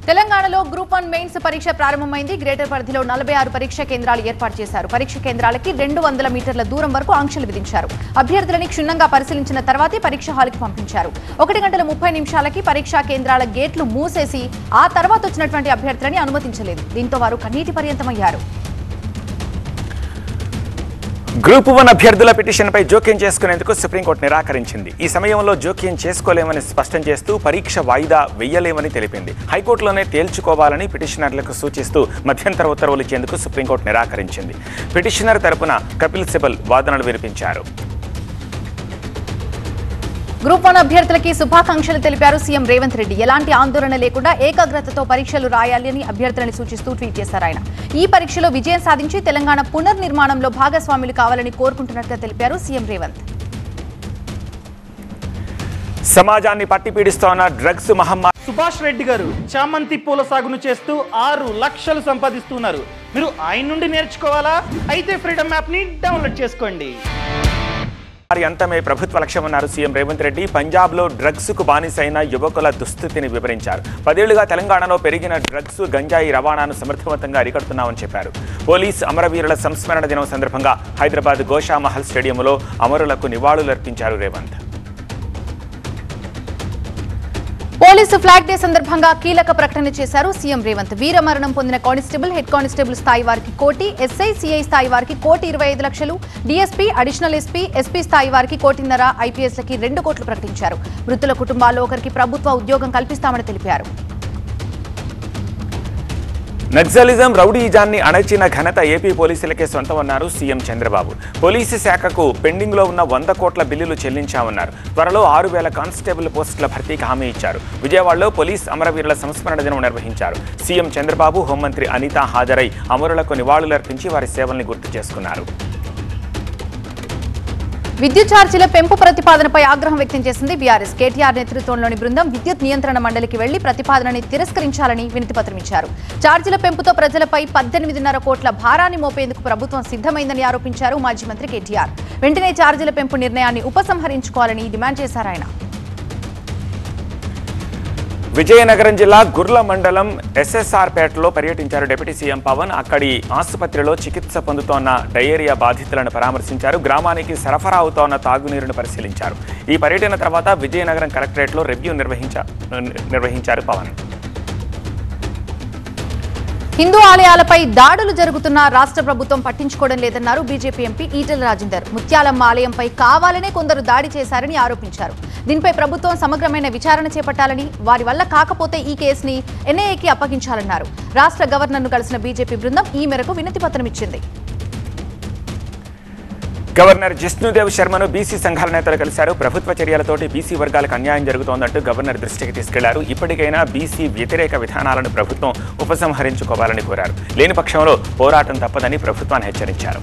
తెలంగాణలో group one mains పరీక్ష ప్రారంభమైంది గ్రేటర్ పరిధిలో నలభై ఆరు పరీక్ష కేంద్రాలు ఏర్పాటు చేశారు పరీక్ష కేంద్రాలకి రెండు వందల మీటర్ల దూరం వరకు ఆంక్షలు విధించారు అభ్యర్థులని క్షుణ్ణంగా పరిశీలించిన తర్వాతే పరీక్ష హాల్కి పంపించారు ఒకటి గంటల ముప్పై నిమిషాలకి పరీక్షా కేంద్రాల గేట్లు మూసేసి ఆ తర్వాత వచ్చినటువంటి అభ్యర్థులని అనుమతించలేదు దీంతో వారు కన్నీటి పర్యంతమయ్యారు గ్రూప్ వన్ అభ్యర్థుల పిటిషన్పై జోక్యం చేసుకునేందుకు సుప్రీంకోర్టు నిరాకరించింది ఈ సమయంలో జోక్యం చేసుకోలేమని స్పష్టం చేస్తూ పరీక్ష వాయిదా వెయ్యలేమని తెలిపింది హైకోర్టులోనే తేల్చుకోవాలని పిటిషనర్లకు సూచిస్తూ మధ్యంతర ఉత్తర్వులు ఇచ్చేందుకు సుప్రీంకోర్టు నిరాకరించింది పిటిషనర్ తరపున కపిల్ సిబల్ వాదనలు వినిపించారు గ్రూప్ వన్ అభ్యర్థులకి శుభాకాంక్షలు తెలిపారు సీఎం రేవంత్ రెడ్డి ఎలాంటి ఆందోళన లేకుండా ఏకాగ్రతతో పరీక్షలు రాయాలని అభ్యర్థులని సూచిస్తూ ట్వీట్ చేశారు ఆయన ఈ పరీక్షలో విజయం సాధించి తెలంగాణ పునర్నిర్మాణంలో భాగస్వాములు కావాలని కోరుకుంటున్నట్లుగా తెలిపారు సీఎం రేవంత్ సమాజాన్ని పట్టి పీడిస్తోన్న డ్రగ్స్ మహమ్మారి సుభాష్ రెడ్డి గారు చామంతి పూల సాగును చేస్తూ ఆరు లక్షలు సంపాదిస్తున్నారు మీరు ఆయన నుండి నేర్చుకోవాలా అయితే ఫ్రీడమ్ యాప్ని డౌన్లోడ్ చేసుకోండి వారి అంతమే ప్రభుత్వ లక్ష్యమన్నారు సీఎం రేవంత్ రెడ్డి పంజాబ్లో డ్రగ్స్కు బానిసైన యువకుల దుస్థితిని వివరించారు పదేళ్లుగా తెలంగాణలో పెరిగిన డ్రగ్స్ గంజాయి రవాణాను సమర్థవంతంగా అరికడుతున్నామని చెప్పారు పోలీస్ అమరవీరుల సంస్మరణ దినం సందర్భంగా హైదరాబాద్ గోషామహల్ స్టేడియంలో అమరులకు నివాళులర్పించారు రేవంత్ పోలీసు ఫ్లాగ్ డే సందర్భంగా కీలక ప్రకటన చేశారు సీఎం రేవంత్ వీరమరణం పొందిన కానిస్టేబుల్ హెడ్ కానిస్టేబుల్ స్థాయి వారికి కోటి ఎస్ఐ సిఐ స్థాయి వారికి కోటి ఇరవై ఐదు లక్షలు డీఎస్పీ అడిషనల్ ఎస్పీ ఎస్పీ స్థాయి వారికి కోటిన్నర ఐపీఎస్లకి రెండు కోట్లు ప్రకటించారు మృతుల కుటుంబాల్లో ఒకరికి ప్రభుత్వ ఉద్యోగం కల్పిస్తామని తెలిపారు నక్సలిజం రౌడీయిజాన్ని అణచిన ఘనత ఏపీ పోలీసులకే సొంతమన్నారు సీఎం చంద్రబాబు పోలీసు శాఖకు పెండింగ్లో ఉన్న వంద కోట్ల బిల్లులు చెల్లించామన్నారు త్వరలో ఆరు వేల కానిస్టేబుల్ పోస్టుల భర్తీకి హామీ ఇచ్చారు విజయవాడలో పోలీస్ అమరవీరుల సంస్మరణ దినం నిర్వహించారు సీఎం చంద్రబాబు హోంమంత్రి అనిత హాజరై అమరులకు నివాళులర్పించి వారి సేవల్ని గుర్తు చేసుకున్నారు విద్యుత్ ఛార్జీల పెంపు ప్రతిపాదనపై ఆగ్రహం వ్యక్తం చేసింది బీఆర్ఎస్ కేటీఆర్ నేతృత్వంలోని బృందం విద్యుత్ నియంత్రణ మండలికి వెళ్లి ప్రతిపాదనని తిరస్కరించాలని వినతిపత్రం ఇచ్చారు ఛార్జీల పెంపుతో ప్రజలపై పద్దెనిమిదిన్నర కోట్ల భారాన్ని మోపేందుకు ప్రభుత్వం సిద్ధమైందని ఆరోపించారు మాజీ మంత్రి కేటీఆర్ వెంటనే ఛార్జీల పెంపు నిర్ణయాన్ని ఉపసంహరించుకోవాలని డిమాండ్ చేశారు ఆయన విజయనగరం జిల్లా గుర్ల మండలం ఎస్ఎస్ఆర్ పేటలో పర్యటించారు డిప్యూటీ సీఎం పవన్ అక్కడి ఆసుపత్రిలో చికిత్స పొందుతోన్న డయేరియా బాధితులను పరామర్శించారు గ్రామానికి సరఫరా అవుతోన్న తాగునీరును పరిశీలించారు ఈ పర్యటన తర్వాత విజయనగరం కలెక్టరేట్లో రివ్యూ నిర్వహించా నిర్వహించారు పవన్ హిందూ ఆలయాలపై దాడులు జరుగుతున్నా రాష్ట్ర ప్రభుత్వం పట్టించుకోవడం లేదన్నారు బీజేపీ ఎంపీ ఈటెల రాజేందర్ ముత్యాలమ్మ ఆలయంపై కావాలనే కొందరు దాడి చేశారని ఆరోపించారు దీనిపై ప్రభుత్వం సమగ్రమైన విచారణ చేపట్టాలని వారి వల్ల కాకపోతే ఈ కేసుని ఎన్ఐఏకి అప్పగించాలన్నారు రాష్ట్ర గవర్నర్ను కలిసిన బీజేపీ బృందం ఈ మేరకు వినతి పత్రం ఇచ్చింది గవర్నర్ జిష్ణుదేవ్ శర్మను బీసీ సంఘాల నేతలు కలిశారు ప్రభుత్వ చర్యలతోటి బీసీ వర్గాలకు అన్యాయం జరుగుతోందంటూ గవర్నర్ దృష్టికి తీసుకెళ్లారు ఇప్పటికైనా బీసీ వ్యతిరేక విధానాలను ప్రభుత్వం ఉపసంహరించుకోవాలని కోరారు లేని పక్షంలో పోరాటం తప్పదని ప్రభుత్వాన్ని హెచ్చరించారు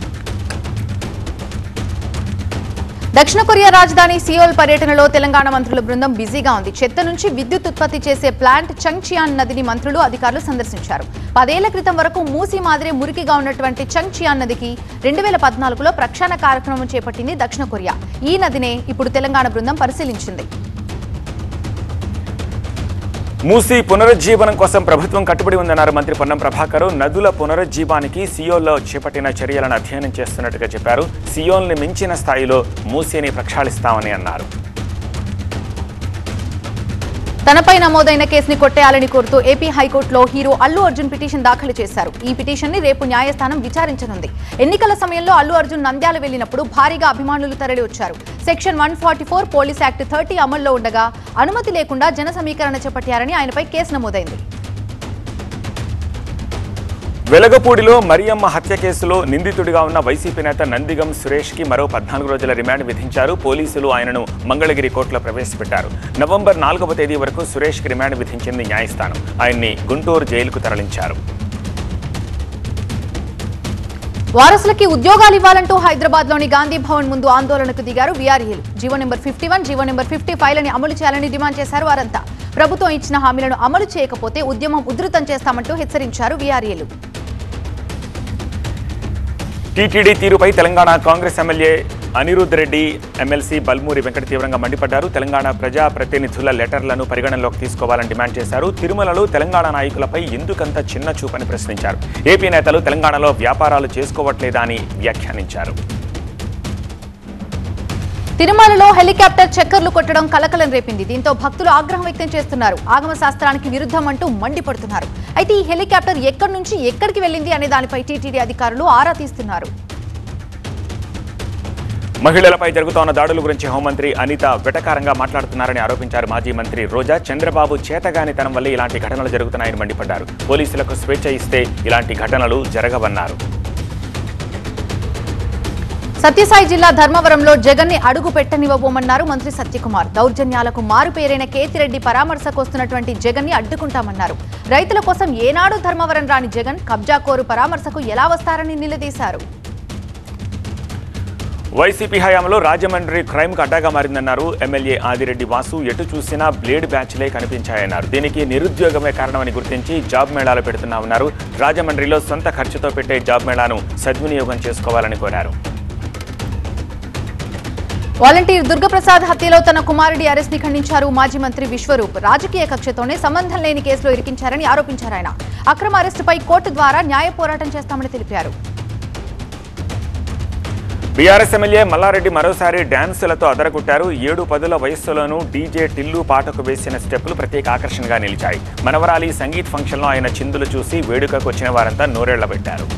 దక్షిణ కొరియా రాజధాని సియోల్ పర్యటనలో తెలంగాణ మంత్రుల బృందం బిజీగా ఉంది చెత్త నుంచి విద్యుత్ ఉత్పత్తి చేసే ప్లాంట్ చంగ్చియాన్ నదిని మంత్రులు అధికారులు సందర్శించారు పదేళ్ల క్రితం వరకు మూసి మాదిరి మురికిగా ఉన్నటువంటి చంగ్చియాన్ నదికి రెండు వేల పద్నాలుగులో ప్రక్షాళన కార్యక్రమం చేపట్టింది దక్షిణ కొరియా ఈ నదినే ఇప్పుడు తెలంగాణ బృందం పరిశీలించింది మూసీ పునరుజ్జీవనం కోసం ప్రభుత్వం కట్టుబడి ఉందన్నారు మంత్రి పొన్నం ప్రభాకర్ నదుల పునరుజ్జీవానికి సియోల్లో చేపట్టిన చర్యలను అధ్యయనం చేస్తున్నట్టుగా చెప్పారు సియోల్ని మించిన స్థాయిలో మూసీని ప్రక్షాళిస్తామని అన్నారు తనపై నమోదైన కేసుని కొట్టేయాలని కోరుతూ ఏపీ హైకోర్టులో హీరో అల్లు అర్జున్ పిటిషన్ దాఖలు చేశారు ఈ పిటిషన్ ని రేపు న్యాయస్థానం విచారించనుంది ఎన్నికల సమయంలో అల్లు అర్జున్ నంద్యాల వెళ్లినప్పుడు భారీగా అభిమానులు తరలి వచ్చారు section one forty four police act thirty అమల్లో ఉండగా అనుమతి లేకుండా జన సమీకరణ చేపట్టారని ఆయనపై కేసు నమోదైంది వెలగపూడిలో మరియమ్మ హత్య కేసులో నిందితుడిగా ఉన్న వైసీపీ నేత నందిగం సురేష్కి మరో పద్నాలుగు రోజుల రిమాండ్ విధించారు పోలీసులు ఆయనను మంగళగిరి కోర్టులో ప్రవేశపెట్టారు నవంబర్ నాలుగవ తేదీ వరకు సురేష్కి రిమాండ్ విధించింది న్యాయస్థానం ఆయన్ని గుంటూరు జైలుకు తరలించారు వారసులకి ఉద్యోగాలు ఇవ్వాలంటూ హైదరాబాద్ లోని గాంధీ భవన్ ముందు ఆందోళనకు దిగారు వీఆర్ఏలు GO number fifty one GO number fifty five లని అమలు చేయాలని డిమాండ్ చేశారు వారంతా ప్రభుత్వం ఇచ్చిన హామీలను అమలు చేయకపోతే ఉద్యమం ఉధృతం చేస్తామంటూ హెచ్చరించారు వీఆర్ఏలు టీటీడీ తీరుపై Telangana Congress MLA Anirudh Reddy MLC Balmuri Venkat తీవ్రంగా మండిపడ్డారు తెలంగాణ ప్రజా ప్రతినిధుల లెటర్లను పరిగణనలోకి తీసుకోవాలని డిమాండ్ చేశారు తిరుమలలో తెలంగాణ నాయకులపై ఎందుకంత చిన్న చూపని ప్రశ్నించారు ఏపీ నేతలు తెలంగాణలో వ్యాపారాలు చేసుకోవట్లేదా అని వ్యాఖ్యానించారు తిరుమలలో హెలికాప్టర్ చక్కర్లు కొట్టడం కలకలం రేపింది దీంతో భక్తులు ఆగ్రహం వ్యక్తం చేస్తున్నారు ఆగమ శాస్త్రానికి విరుద్ధం అంటూ మండిపడుతున్నారు అయితే ఈ హెలికాప్టర్ ఎక్కడి నుంచి ఎక్కడికి వెళ్ళింది అనే దానిపై టీటీడీ అధికారులు ఆరా తీస్తున్నారు మహిళలపై జరుగుతోన్న దాడుల గురించి హోంమంత్రి అనిత వెటకారంగా మాట్లాడుతున్నారని ఆరోపించారు మాజీ మంత్రి రోజా చంద్రబాబు చేతగానితనం వల్లే ఇలాంటి ఘటనలు జరుగుతున్నాయని మండిపడ్డారు పోలీసులకు స్వేచ్ఛ ఇస్తే ఇలాంటి ఘటనలు జరగవన్నారు సత్యసాయి జిల్లా ధర్మవరంలో జగన్ ని అడుగు పెట్టనివ్వబోమన్నారు మంత్రి సత్యకుమార్ దౌర్జన్యాలకు మారుపేరైన కేతిరెడ్డి పరామర్శకు వస్తున్నటువంటి జగన్ ని అడ్డుకుంటామన్నారు రైతుల కోసం ఏనాడు ధర్మవరం రాని జగన్ కబ్జా కోరు పరామర్శకు ఎలా వస్తారని నిలదీశారు వైసీపీ హయాంలో రాజమండ్రి క్రైమ్ కు అడ్డాగా మారిందన్నారు ఎమ్మెల్యే ఆదిరెడ్డి వాసు ఎటు చూసినా బ్లేడ్ బ్యాచ్లే కనిపించాయన్నారు దీనికి నిరుద్యోగమే కారణమని గుర్తించి జాబ్ మేళాలు పెడుతున్నామన్నారు రాజమండ్రిలో సొంత ఖర్చుతో పెట్టే జాబ్ మేళాను సద్వినియోగం చేసుకోవాలని కోరారు వాలంటీర్ దుర్గప్రసాద్ హత్యలో తన కుమారుడి అరెస్ట్ ని ఖండించారు మాజీ మంత్రి విశ్వరూప్ రాజకీయ కక్షతోనే సంబంధం లేని కేసులో ఇరికించారని ఆరోపించారు ఆయన అక్రమ అరెస్టుపై కోర్టు ద్వారా న్యాయ పోరాటం చేస్తామని తెలిపారు బీఆర్ఎస్ ఎమ్మెల్యే మల్లారెడ్డి మరోసారి డ్యాన్సులతో అదరగొట్టారు ఏడు పదుల వయస్సులోనూ డీజే టిల్లు పాటకు వేసిన స్టెప్పులు ప్రత్యేక ఆకర్షణగా నిలిచాయి మనవరాలి సంగీత్ ఫంక్షన్లో ఆయన చిందులు చూసి వేడుకకు వచ్చిన వారంతా నోరెళ్లబెట్టారు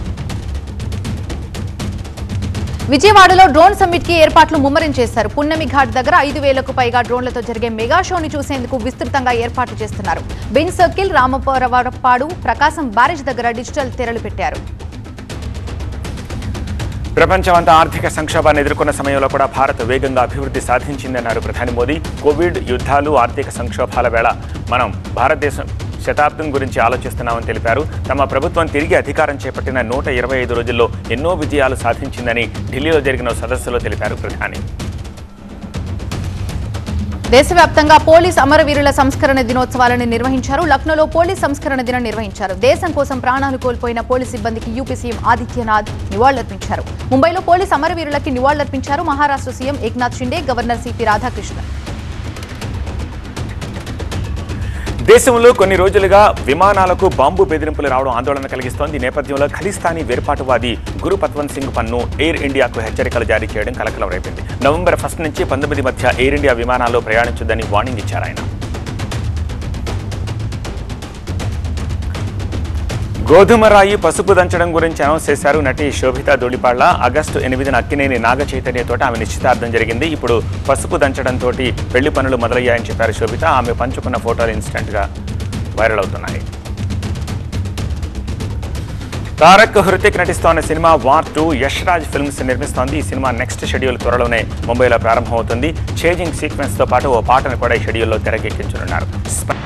విజయవాడలో డ్రోన్ సమ్మిట్ కి ఏర్పాట్లు ముమ్మరం చేశారు పున్నమి ఘాట్ దగ్గర ఐదు వేలకు పైగా డ్రోన్లతో జరిగే మెగా షోని చూసేందుకు విస్తృతంగా ఏర్పాట్లు చేస్తున్నారు Benz circle Ramapurapadu Prakasam barrage దగ్గర డిజిటల్ తెరలు పెట్టారు ప్రపంచమంతా ఆర్థిక సంక్షోభాన్ని ఎదుర్కొన్న సమయంలో కూడా భారత్ వేగంగా అభివృద్ధి సాధించిందన్నారు ప్రధాని మోదీ కోవిడ్ యుద్ధాలు ఆర్థిక సంక్షోభాల వేళ మనం భారతదేశం శతాబ్దం గురించి ఆలోచిస్తున్నామని తెలిపారు తమ ప్రభుత్వం తిరిగి అధికారం చేపట్టిన నూట ఇరవై ఐదు రోజుల్లో ఎన్నో విజయాలు సాధించిందని ఢిల్లీలో జరిగిన ఓ సదస్సులో తెలిపారు ప్రధాని దేశవ్యాప్తంగా పోలీస్ అమరవీరుల సంస్కరణ దినోత్సవాలను నిర్వహించారు లక్నోలో పోలీస్ సంస్కరణ దినం నిర్వహించారు దేశం కోసం ప్రాణాలు కోల్పోయిన పోలీస్ సిబ్బందికి యూపీ సీఎం ఆదిత్యనాథ్ నివాళులర్పించారు ముంబైలో పోలీస్ అమరవీరులకి నివాళులర్పించారు Maharashtra CM Eknath Shinde governor CP Radhakrishnan దేశంలో కొన్ని రోజులుగా విమానాలకు బాంబు బెదిరింపులు రావడం ఆందోళన కలిగిస్తోంది ఈ నేపథ్యంలో ఖలిస్తానీ వేర్పాటువాది గురు పత్వంత్ సింగ్ పన్ను ఎయిర్ ఇండియాకు హెచ్చరికలు జారీ చేయడం కలకలం రేపింది నవంబర్ ఫస్ట్ నుంచి పంతొమ్మిది మధ్య ఎయిర్ ఇండియా విమానాల్లో ప్రయాణించొద్దని వార్నింగ్ ఇచ్చారు ఆయన గోధుమ రాయి పసుపు దంచడం గురించి అనౌన్స్ చేశారు నటి శోభిత ధూళిపాళ్ల ఆగస్టు ఎనిమిదిన అక్కినేని నాగ చైతన్యతో ఆమె నిశ్చితార్థం జరిగింది ఇప్పుడు పసుపు దంచడంతో పెళ్లి పనులు మొదలయ్యాయని చెప్పారు శోభిత ఆమె పంచుకున్న ఫోటోలు ఇన్స్టెంట్గా వైరల్ అవుతున్నాయి తారక్ హృతిక్ నటిస్తోన్న cinema war two Yash Raj films నిర్మిస్తోంది ఈ సినిమా నెక్స్ట్ షెడ్యూల్ త్వరలోనే ముంబైలో ప్రారంభమవుతుంది చేజింగ్ సీక్వెన్స్తో పాటు ఓ పాటను కూడా ఈ షెడ్యూల్లో తెరకెక్కించనున్నారు